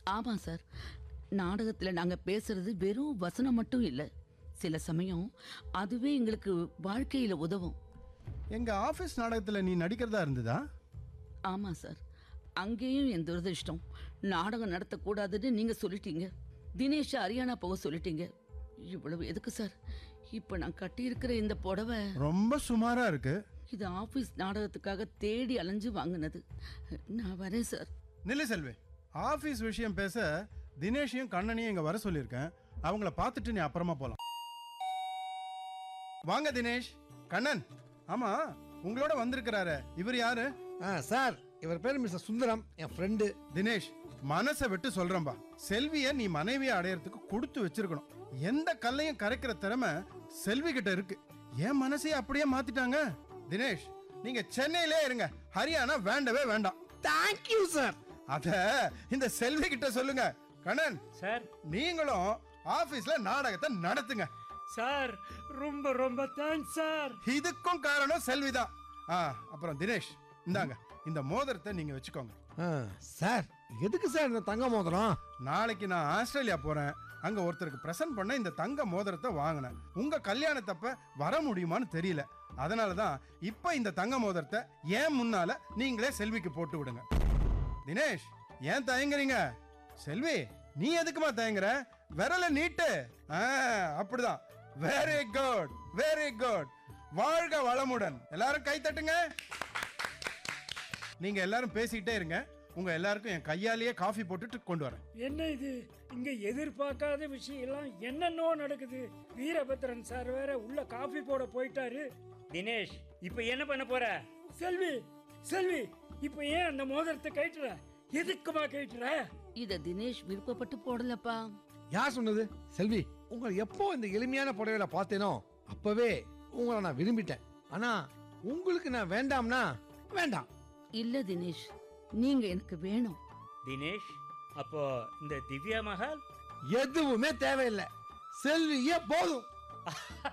ஆமா சார் நாடகத்துல நாங்க பேசுறது வெறும் வசனம் மட்டும் இல்ல சில சமயம் அதுவே எங்களுக்கு வாழ்க்கையில உதவும் எங்க ஆபீஸ் நாடகத்துல நீ நடிக்கிறதா இருந்ததா ஆமா சார் அங்கேயும் என் துரதிருஷ்டம் நாடகம் நடத்தக்கூடாதுன்னு நீங்க சொல்லிட்டீங்க தினேஷ் ஹரியானா போக சொல்லிட்டீங்க இவ்வளவு எதுக்கு சார் இப்போ நான் கட்டியிருக்கிற இந்த புடவை ரொம்ப சுமாரா இருக்கு இது ஆபீஸ் நாடகத்துக்காக தேடி அலைஞ்சு வாங்கினது நான் வரேன் சார் நில்லு செல்வி ஆபீஸ் விஷயம் பேச தினேஷையும் கண்ணனையும் இங்க வர சொல்லியிருக்கேன் அவங்கள பார்த்துட்டு நீ அப்புறமா போலாம் வாங்க தினேஷ் கண்ணன் ஆமா உங்களோட வந்திருக்கிறாரு இவர் யாரு ஆ சார் இவர் பேர் மிஸ்டர் சுந்தரம் என் ஃப்ரெண்டு தினேஷ் மனசை விட்டு சொல்றேன்பா செல்விய நீ மனைவியை அடையறதுக்கு கொடுத்து வச்சிருக்கணும் எந்த கல்லையும் கரைக்கிற திறமை செல்வி கிட்ட இருக்கு என் மனசையே அப்படியே மாத்திட்டாங்க தினேஷ் நீங்க சென்னையிலே இருங்க ஹரியானா வேண்டவே வேண்டாம் தேங்க்யூ சார் அத இந்த செல்வி கிட்ட சொல்லுங்க கண்ணன் சார் நீங்களும் ஆபீஸ்ல நாடகத்தை நடத்துங்க சார் ரொம்ப ரொம்ப தேங்க்ஸ் சார் இதுக்கும் காரணம் செல்விதான் ஆ அப்புறம் தினேஷ் இந்தாங்க இந்த மோதிரத்தை நீங்க வச்சுக்கோங்க ஆ, சார் எதுக்கு சார் இந்த தங்க மோதிரம் நாளைக்கு நான் ஆஸ்திரேலியா போறேன் அங்க ஒருத்தருக்கு பிரசன்ட் பண்ண இந்த தங்க மோதிரத்தை வாங்கினேன் உங்க கல்யாணத்தப்ப வர முடியுமான்னு தெரியல அதனால தான் இப்ப இந்த தங்க மோதிரத்தை ஏன் முன்னால நீங்களே செல்விக்கு போட்டு விடுங்க தினேஷ் ஏன் தயங்குறீங்க செல்வி நீ எதுக்குமா தயங்குற விரல நீட்டு ஆ, அப்படிதான் வெரி குட் வெரி குட் வாழ்க வளமுடன் எல்லாரும் கை தட்டுங்க நீங்க எல்லாரும் பேசிக்கிட்டே இருங்க உங்க எல்லாருக்கும் என் கையாலேயே காஃபி போட்டுட்டு கொண்டு வரேன் என்ன இது இங்க எதிர்பார்க்காத விஷயம் எல்லாம் என்னென்னோ நடக்குது வீரபத்ரன் சார் வேற உள்ள காஃபி போட போயிட்டாரு தினேஷ் இப்போ என்ன பண்ண போற செல்வி செல்வி இப்போ ஏன் அந்த மோதிரத்தை கழட்டுற எதுக்குமா கழட்டுற இத தினேஷ் விருப்பப்பட்டு போடலப்பா யார் சொன்னது செல்வி உங்களை எப்போ இந்த எளிமையான புடவையில பார்த்தேனோ அப்பவே உங்களை நான் விரும்பிட்டேன் ஆனா உங்களுக்கு நான் வேண்டாம்னா வேண்டாம் இல்ல தினேஷ் நீங்க எனக்கு வேணும் தினேஷ் அப்போ இந்த திவ்யா மகால் எதுவுமே தேவையில்லை செல்வியே போதும்